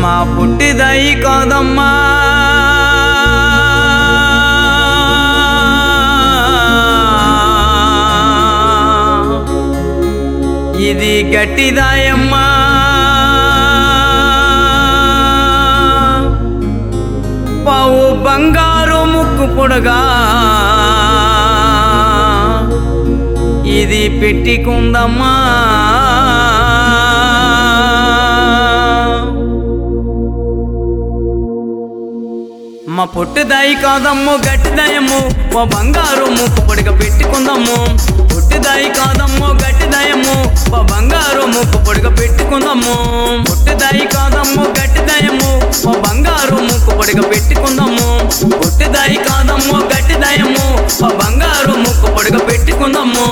మా పుట్టిదై కాదమ్మా ఇది గట్టిదాయమ్మా పావు బంగారు ముక్కు పొడగా ఇది పెట్టికుందమ్మా మా పొట్టుదాయి కాదమ్ము గట్టిదయము ఓ బంగారు ముక్కు పొడిగ పెట్టుకుందాము పొట్టుదాయి కాదమ్ము గట్టిదయము ఓ బంగారు ముక్కు పొడిగ పెట్టుకుందాము పొట్టుదాయి కాదమ్ము గట్టిదయము ఓ బంగారు ముక్కు పొడిగ పెట్టుకుందాము పొట్టుదాయి కాదమ్ము గట్టిదయము ఓ బంగారు ముక్కు పొడిగ పెట్టుకుందాము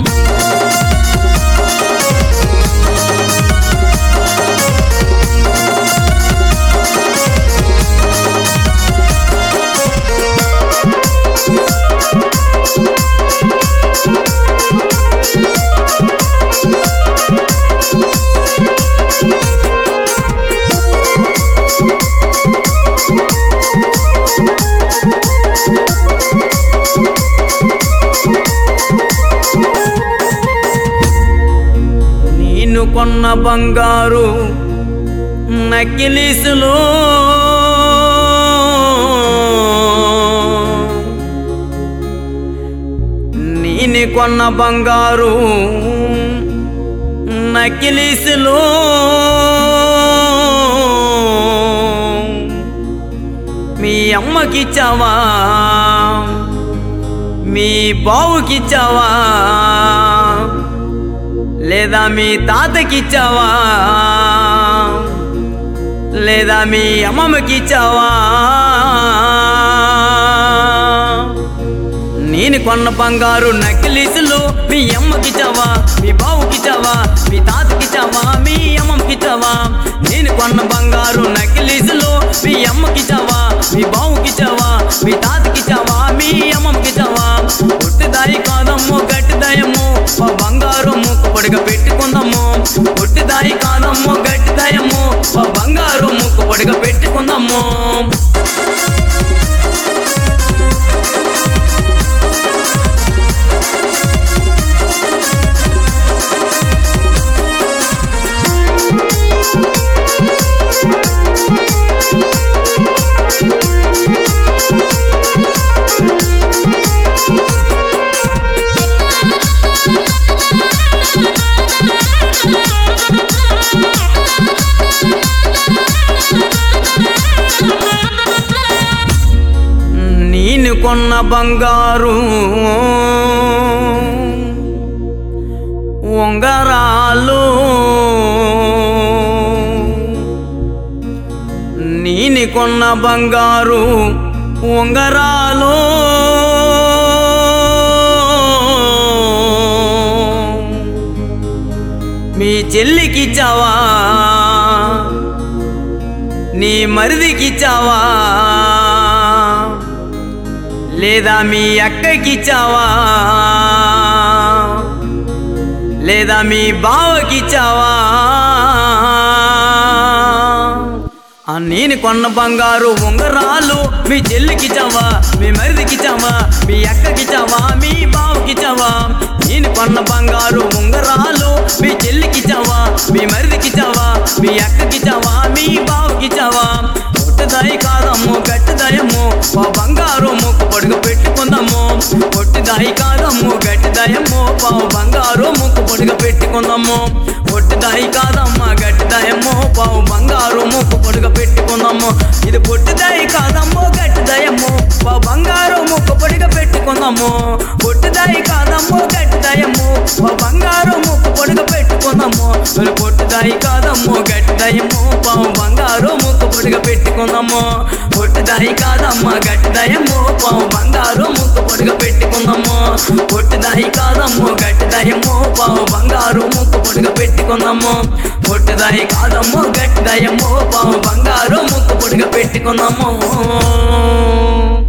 నేను కొన్న బంగారు నకిలీసులు నేను కొన్న బంగారు నకిలీసులు మీ అమ్మకిచ్చావా మీ బావుకిచ్చావా లేదా మీ తాతకిచ్చావా లేదా మీ అమ్మమ్మకిచ్చావా నేను కొన్న బంగారు నకిలీసులు మీ అమ్మకిచ్చావా మీ బావుకిచ్చావా మీ తాతకిచ్చావా మీ అమ్మమ్మకిచ్చావా నేను కొన్న బంగారు నకిలీసులు మీ అమ్మకిచ్చావా మీ బావుకిచ్చావా మీ తాతకిచ్చావా మీ అమ్మమ్మకిచ్చావా పుట్టిదాయి కాదమ్మో గట్టిదాయము మా బంగారు ముక్కు పొడిగ పెట్టుకుందాము పుట్టిదాయి కాదమ్మో గట్టిదాయము మా బంగారు ముక్కు పొడిగ పెట్టుకుందాము నేను కొన్న బంగారు ఉంగరాలు నేను కొన్న బంగారు ఉంగరాలు మీ చెల్లికిచ్చావా నీ మరిదికిచ్చావా లేదా మీ అక్కకిచ్చావా లేదా మీ బావకిచ్చావా ఆ నేను కొన్న బంగారు ఉంగరాలు మీ చెల్లికిచ్చావా మీ మరిదికిచ్చావా మీ అక్కకిచ్చావా మీ బావకిచ్చావా నేను కొన్న బంగారు ఉంగరాలు మీ చెల్లికిచ్చావా మీ మరిదికిచ్చావా మీ అక్కకిచ్చావా మీ బావకిచ్చావా పొట్టుదాయి కాదమ్ము గట్టిదయము మా బంగారు ముక్కు పొడుగు పెట్టుకుందాము పొట్టుదాయి కాదమ్ము గట్టిదయము పా బంగారు ముక్కు పొడుగు పెట్టుకుందాము పొట్టుదాయి కాదమ్మ గట్టిదయము పావు బంగారు ముక్కు పొడుగు పెట్టుకుందాము ఇది పొట్టుదాయి కాదమ్మో గట్టిదయము పా బంగారు ముక్కు పొడుగు పెట్టుకుందాము పొట్టుదాయి కాదమ్మో గట్టిదయము పా బంగారు ముక్కు పొడుగు పెట్టుకుందాము మరి పొట్టుదాయి కాదమ్మో గట్టిదయము పావు బంగారు ముక్కు పొడుగు పెట్టుకుందాము పొట్టుదాయి కాదమ్మ గట్టిదయము పావు బంగారు ముక్కు పొడుగు పెట్టుకుందాము పొట్టుదాయి కాదమ్ము గట్టిదయము పావు బంగారు ముక్కు పొడుగు పెట్టుకుందాము పొట్టుదాయి కాదమ్ము గట్టిదయము పావు బంగారు ముక్కు పొడుగు పెట్టుకుందాము